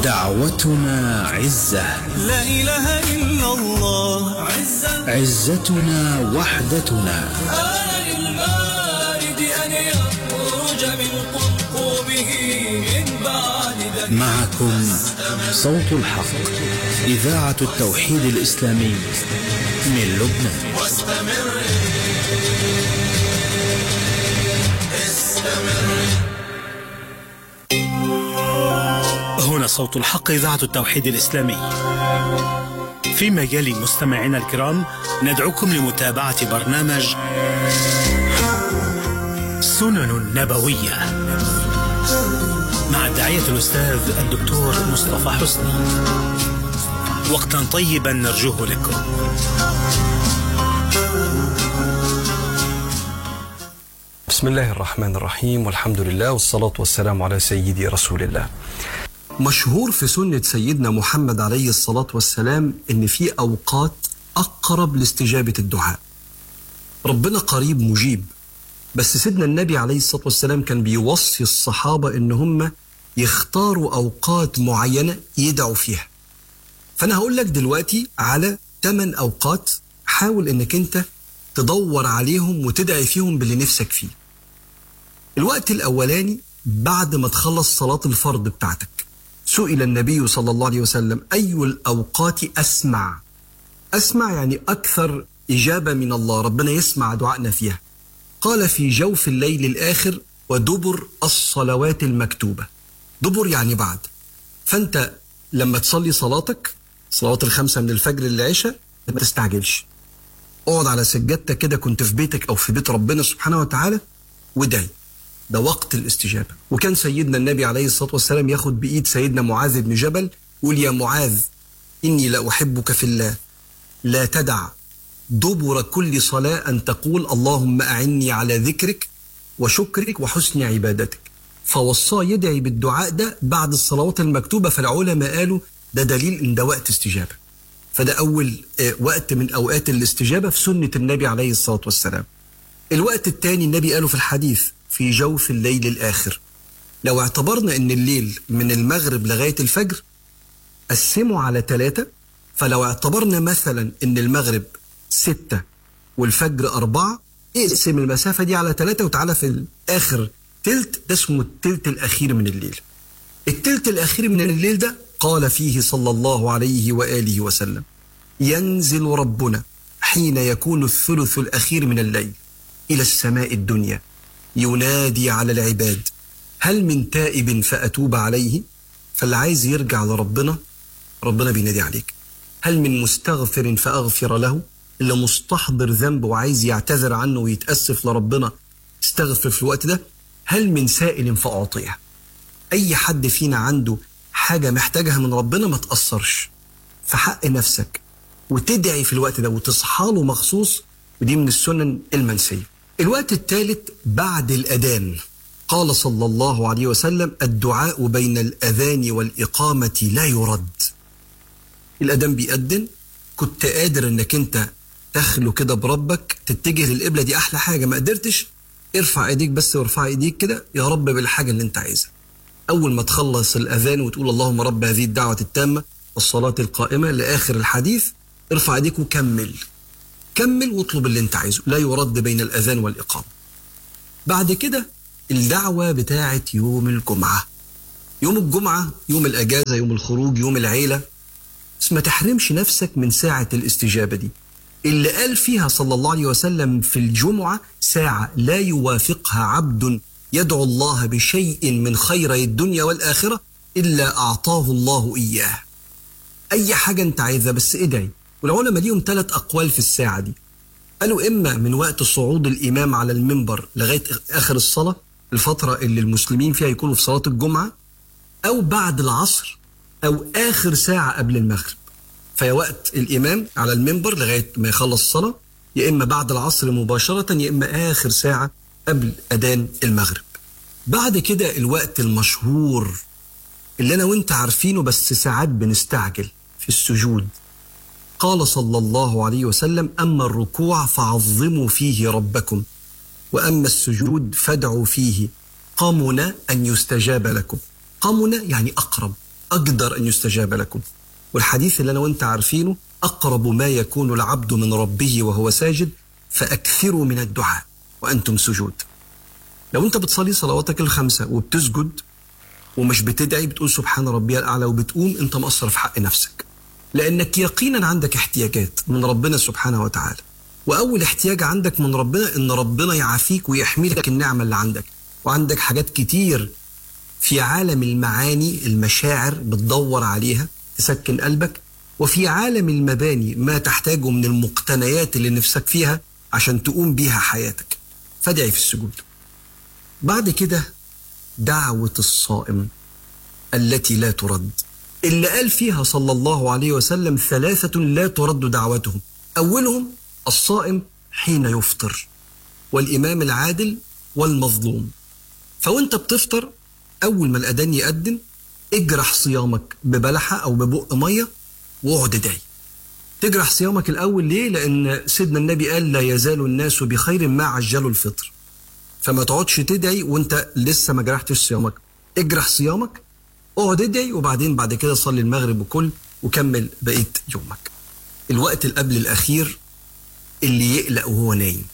دعوتنا عزة لا إله إلا الله عزة عزتنا وحدتنا آن للبارد أن يخرج من قطبه من بعد ذلك معكم صوت الحق إذاعة التوحيد الإسلامي من لبنان واستمر هنا صوت الحق إذاعة التوحيد الإسلامي في مجال مستمعينا الكرام ندعوكم لمتابعة برنامج سنن نبوية مع الداعية الأستاذ الدكتور مصطفى حسني وقتا طيبا نرجوه لكم بسم الله الرحمن الرحيم والحمد لله والصلاة والسلام على سيدي رسول الله مشهور في سنة سيدنا محمد عليه الصلاة والسلام إن في أوقات أقرب لاستجابة الدعاء ربنا قريب مجيب بس سيدنا النبي عليه الصلاة والسلام كان بيوصي الصحابة إن هم يختاروا أوقات معينة يدعوا فيها فأنا هقول لك دلوقتي على 8 أوقات حاول إنك أنت تدور عليهم وتدعي فيهم باللي نفسك فيه الوقت الأولاني بعد ما تخلص صلاة الفرض بتاعتك سئل النبي صلى الله عليه وسلم أي الأوقات أسمع أسمع يعني أكثر إجابة من الله ربنا يسمع دعائنا فيها قال في جوف الليل الآخر ودبر الصلوات المكتوبة دبر يعني بعد فأنت لما تصلي صلاتك صلوات الخمسة من الفجر للعشاء ما تستعجلش اقعد على سجادتك كده كنت في بيتك أو في بيت ربنا سبحانه وتعالى وادعي ده وقت الاستجابة وكان سيدنا النبي عليه الصلاة والسلام ياخد بإيد سيدنا معاذ بن جبل يقول يا معاذ إني لأحبك في الله لا تدع دبر كل صلاة أن تقول اللهم أعني على ذكرك وشكرك وحسن عبادتك فوصاه يدعي بالدعاء ده بعد الصلوات المكتوبة فالعلماء قالوا ده دليل إن ده وقت استجابة فده أول آه، وقت من أوقات الاستجابة في سنة النبي عليه الصلاة والسلام الوقت الثاني النبي قاله في الحديث في جوف الليل الآخر لو اعتبرنا ان الليل من المغرب لغاية الفجر قسمه على ثلاثة فلو اعتبرنا مثلا ان المغرب ستة والفجر أربعة اقسم المسافة دي على ثلاثة وتعالى في الآخر تلت ده اسمه التلت الأخير من الليل التلت الأخير من الليل ده قال فيه صلى الله عليه وآله وسلم ينزل ربنا حين يكون الثلث الأخير من الليل إلى السماء الدنيا ينادي على العباد هل من تائب فأتوب عليه فاللي عايز يرجع لربنا ربنا بينادي عليك هل من مستغفر فأغفر له اللي مستحضر ذنب وعايز يعتذر عنه ويتأسف لربنا استغفر في الوقت ده هل من سائل فأعطيه أي حد فينا عنده حاجة محتاجها من ربنا ما تأثرش في حق نفسك وتدعي في الوقت ده وتصحى له مخصوص ودي من السنن المنسية الوقت الثالث بعد الأذان قال صلى الله عليه وسلم الدعاء بين الأذان والإقامة لا يرد الأذان بيأذن كنت قادر انك انت تخلو كده بربك تتجه للقبلة دي أحلى حاجة ما قدرتش ارفع ايديك بس وارفع ايديك كده يا رب بالحاجة اللي انت عايزها أول ما تخلص الأذان وتقول اللهم رب هذه الدعوة التامة والصلاة القائمة لآخر الحديث ارفع ايديك وكمل كمل واطلب اللي انت عايزه لا يرد بين الأذان والإقامة بعد كده الدعوة بتاعة يوم الجمعة يوم الجمعة يوم الأجازة يوم الخروج يوم العيلة بس ما تحرمش نفسك من ساعة الاستجابة دي اللي قال فيها صلى الله عليه وسلم في الجمعة ساعة لا يوافقها عبد يدعو الله بشيء من خيري الدنيا والآخرة إلا أعطاه الله إياه أي حاجة أنت عايزها بس ادعي والعلماء ليهم ثلاث أقوال في الساعة دي قالوا إما من وقت صعود الإمام على المنبر لغاية آخر الصلاة الفترة اللي المسلمين فيها يكونوا في صلاة الجمعة أو بعد العصر أو آخر ساعة قبل المغرب فيا وقت الإمام على المنبر لغاية ما يخلص الصلاة يا إما بعد العصر مباشرة يا إما آخر ساعة قبل أذان المغرب بعد كده الوقت المشهور اللي أنا وأنت عارفينه بس ساعات بنستعجل في السجود قال صلى الله عليه وسلم أما الركوع فعظموا فيه ربكم وأما السجود فادعوا فيه قمن أن يستجاب لكم قمن يعني أقرب أقدر أن يستجاب لكم والحديث اللي أنا وأنت عارفينه أقرب ما يكون العبد من ربه وهو ساجد فأكثروا من الدعاء وأنتم سجود لو أنت بتصلي صلواتك الخمسة وبتسجد ومش بتدعي بتقول سبحان ربي الأعلى وبتقوم أنت مقصر في حق نفسك لأنك يقينا عندك احتياجات من ربنا سبحانه وتعالى وأول احتياج عندك من ربنا إن ربنا يعافيك ويحمي لك النعمة اللي عندك وعندك حاجات كتير في عالم المعاني المشاعر بتدور عليها تسكن قلبك وفي عالم المباني ما تحتاجه من المقتنيات اللي نفسك فيها عشان تقوم بيها حياتك فادعي في السجود بعد كده دعوة الصائم التي لا ترد اللي قال فيها صلى الله عليه وسلم ثلاثة لا ترد دعوتهم أولهم الصائم حين يفطر والإمام العادل والمظلوم فوانت بتفطر أول ما الأذان يأذن اجرح صيامك ببلحة أو ببق مية واقعد ادعي تجرح صيامك الأول ليه؟ لأن سيدنا النبي قال لا يزال الناس بخير ما عجلوا الفطر فما تقعدش تدعي وانت لسه ما جرحتش صيامك اجرح صيامك اقعد ادعي وبعدين بعد كده صلي المغرب وكل وكمل بقيه يومك الوقت اللي قبل الاخير اللي يقلق وهو نايم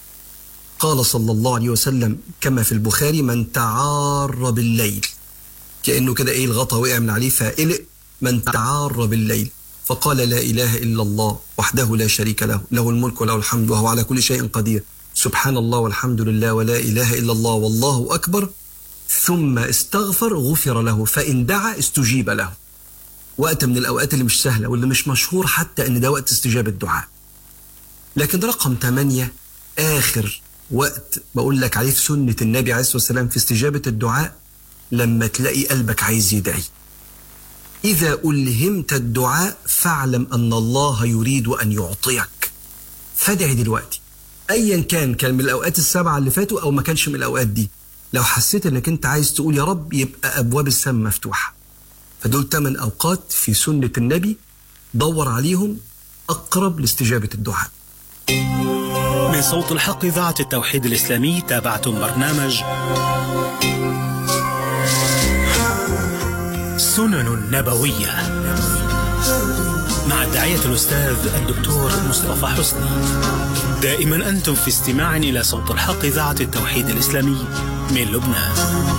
قال صلى الله عليه وسلم كما في البخاري من تعار بالليل كانه كده ايه الغطا وقع من عليه فقلق من تعار بالليل فقال لا اله الا الله وحده لا شريك له له الملك وله الحمد وهو على كل شيء قدير سبحان الله والحمد لله ولا اله الا الله والله اكبر ثم استغفر غفر له فان دعا استجيب له وقت من الاوقات اللي مش سهله واللي مش مشهور حتى ان ده وقت استجابه الدعاء لكن رقم ثمانية آخر وقت بقول لك عليه في سنة النبي عليه الصلاة والسلام في استجابة الدعاء لما تلاقي قلبك عايز يدعي إذا ألهمت الدعاء فاعلم أن الله يريد أن يعطيك فادعي دلوقتي أيا كان كان من الأوقات السبعة اللي فاتوا أو ما كانش من الأوقات دي لو حسيت أنك أنت عايز تقول يا رب يبقى أبواب السماء مفتوحة فدول ثمان أوقات في سنة النبي دور عليهم أقرب لاستجابة الدعاء من صوت الحق إذاعة التوحيد الإسلامي تابعتم برنامج سنن نبوية مع الداعية الأستاذ الدكتور مصطفى حسني دائما أنتم في استماع إلى صوت الحق إذاعة التوحيد الإسلامي من لبنان